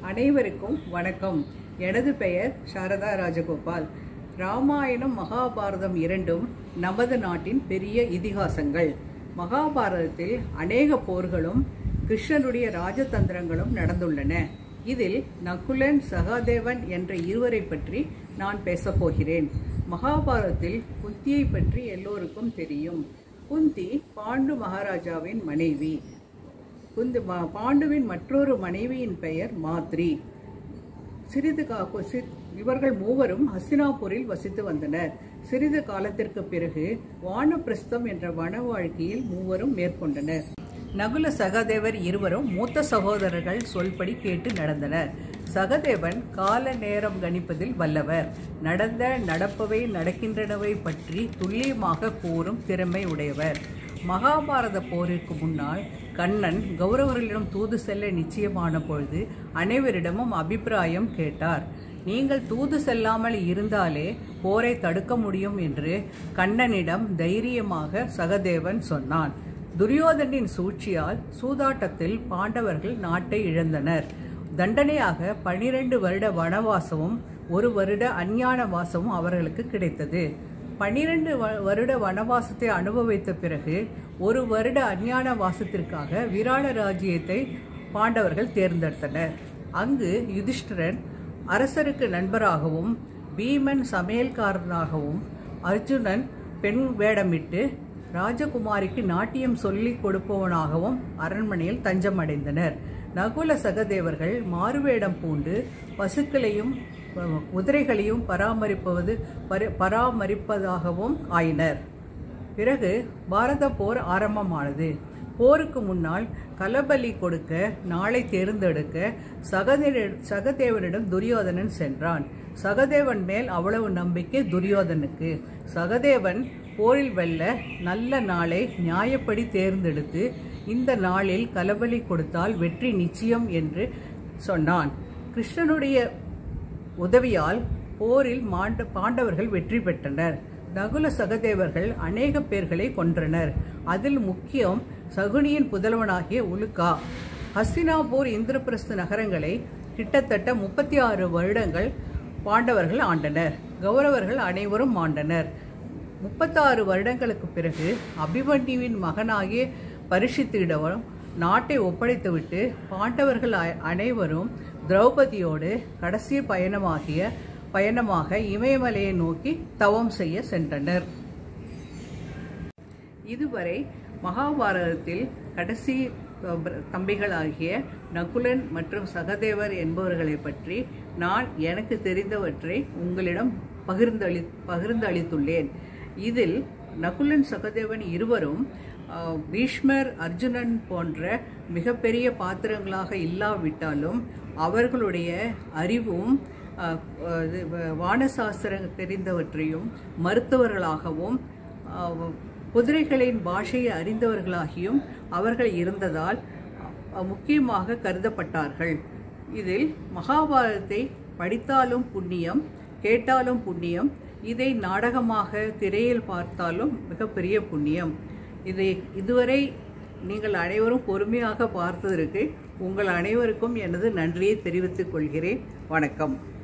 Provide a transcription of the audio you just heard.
அனைவருக்கும் வணக்கம் எனது பெயர் சாரதா ராஜகோபால் ராமாயணம் மகாபாரதம் இரண்டும் நமது நாட்டின் பெரிய இதிகாசங்கள் மகாபாரதத்தில் அநேக போர்களும் கிருஷ்ணனுடைய ராஜதந்திரங்களும் நடந்துள்ளன இதில் நகுலன் சகாதேவன் என்ற இருவரை பற்றி நான் பேசப் போகிறேன் மகாபாரதத்தில் குந்தியை பற்றி எல்லோருக்கும் தெரியும் குந்தி பாண்டு மகாராஜாவின் மனைவி குந்தி மா- பாண்டுவின் மற்றொரு மனைவியின் பெயர் மாத்ரி சிறிது கா சி- இவர்கள் மூவரும் ஹஸ்தினாபுரில் வசித்து வந்தனர் சிறிது காலத்திற்கு பிறகு வானப்பிரஸ்தம் என்ற வன வாழ்க்கையில் மூவரும் மேற்கொண்டனர் நகுல சகதேவர் இருவரும் மூத்த சகோதரர்கள் சொல்படி கேட்டு நடந்தனர் சகதேவன் கால நேரம் கணிப்பதில் வல்லவர் நடந்த நடப்பவை நடக்கின்றனவை பற்றி துல்லியமாக கூறும் திறமை உடையவர் மகாபாரத போரிற்கு முன்னால் கண்ணன் கௌரவர்களிடம் தூது செல்ல நிச்சயமான பொழுது அனைவரிடமும் அபிப்பிராயம் கேட்டார் நீங்கள் தூது செல்லாமல் இருந்தாலே போரை தடுக்க முடியும் என்று கண்ணனிடம் தைரியமாக சகதேவன் சொன்னான் துரியோதனின் சூழ்ச்சியால் சூதாட்டத்தில் பாண்டவர்கள் நாட்டை இழந்தனர் தண்டனையாக பனிரெண்டு வருட வனவாசமும் ஒரு வருட அஞ்ஞான வாசமும் அவர்களுக்கு கிடைத்தது பனிரெண்டு வருட வனவாசத்தை அனுபவித்த பிறகு ஒரு வருட அஞ்ஞான வாசத்திற்காக விராட ராஜ்யத்தை பாண்டவர்கள் தேர்ந்தெடுத்தனர் அங்கு யுதிஷ்டிரன் அரசருக்கு நண்பராகவும் பீமன் சமையல்காரனாகவும் அர்ஜுனன் பெண் வேடமிட்டு ராஜகுமாரிக்கு நாட்டியம் சொல்லிக் கொடுப்பவனாகவும் அரண்மனையில் தஞ்சமடைந்தனர் நகுல சகதேவர்கள் மாறுவேடம் பூண்டு பசுக்களையும் அஹ், குதிரைகளையும் பராமரிப்பது பரி- பராமரிப்பதாகவும் ஆயினர் பிறகு பாரத போர் ஆரம்பமானது போருக்கு முன்னால் கலபலி கொடுக்க நாளை தேர்ந்தெடுக்க சகதே சகதேவனிடம் துரியோதனன் சென்றான் சகதேவன் மேல் அவ்வளவு நம்பிக்கை துரியோதனுக்கு சகதேவன் போரில் வெல்ல நல்ல நாளை நியாயப்படி தேர்ந்தெடுத்து இந்த நாளில் கலபலி கொடுத்தால் வெற்றி நிச்சயம் என்று சொன்னான் கிருஷ்ணனுடைய உதவியால் போரில் மாண்ட பாண்டவர்கள் வெற்றி பெற்றனர் நகுல சகதேவர்கள் அநேக பேர்களை கொன்றனர் அதில் முக்கியம் சகுனியின் புதல்வனாகிய உலுக்கா ஹஸ்தினாபூர் இந்திரபிரஸ்த நகரங்களை கிட்டத்தட்ட முப்பத்தி ஆறு வருடங்கள் பாண்டவர்கள் ஆண்டனர் கௌரவர்கள் அனைவரும் ஆண்டனர் முப்பத்தாறு வருடங்களுக்கு பிறகு அபிமன்யுவின் மகனாகிய பரிஷித்திடவரும் நாட்டை ஒப்படைத்துவிட்டு பாண்டவர்கள் அ- அனைவரும் திரௌபதியோடு கடைசி பயணமாகிய பயணமாக இமயமலையை நோக்கி தவம் செய்ய சென்றனர் இதுவரை மகாபாரதத்தில் கடைசி அஹ், தம்பிகளாகிய நகுலன் மற்றும் சகதேவர் என்பவர்களை பற்றி நான் எனக்கு தெரிந்தவற்றை உங்களிடம் பகிர்ந்தளி பகிர்ந்தளித்துள்ளேன் இதில் நகுலன் சகதேவன் இருவரும் அஹ், பீஷ்மர் அர்ஜுனன் போன்ற மிகப்பெரிய பாத்திரங்களாக இல்லாவிட்டாலும் அவர்களுடைய அறிவும் அஹ், அஹ், இது, வ- வானசாஸ்திரம் தெரிந்தவற்றையும் மருத்துவர்களாகவும் அஹ், குதிரைகளின் பாஷையை அறிந்தவர்களாகியும் அவர்கள் இருந்ததால் அஹ், முக்கியமாக கருதப்பட்டார்கள் இதில் மகாபாரதத்தை படித்தாலும் புண்ணியம் கேட்டாலும் புண்ணியம் இதை நாடகமாக திரையில் பார்த்தாலும் மிகப்பெரிய புண்ணியம் இதை இதுவரை நீங்கள் அனைவரும் பொறுமையாக பார்த்ததற்கு உங்கள் அனைவருக்கும் எனது நன்றியை தெரிவித்துக் கொள்கிறேன் வணக்கம்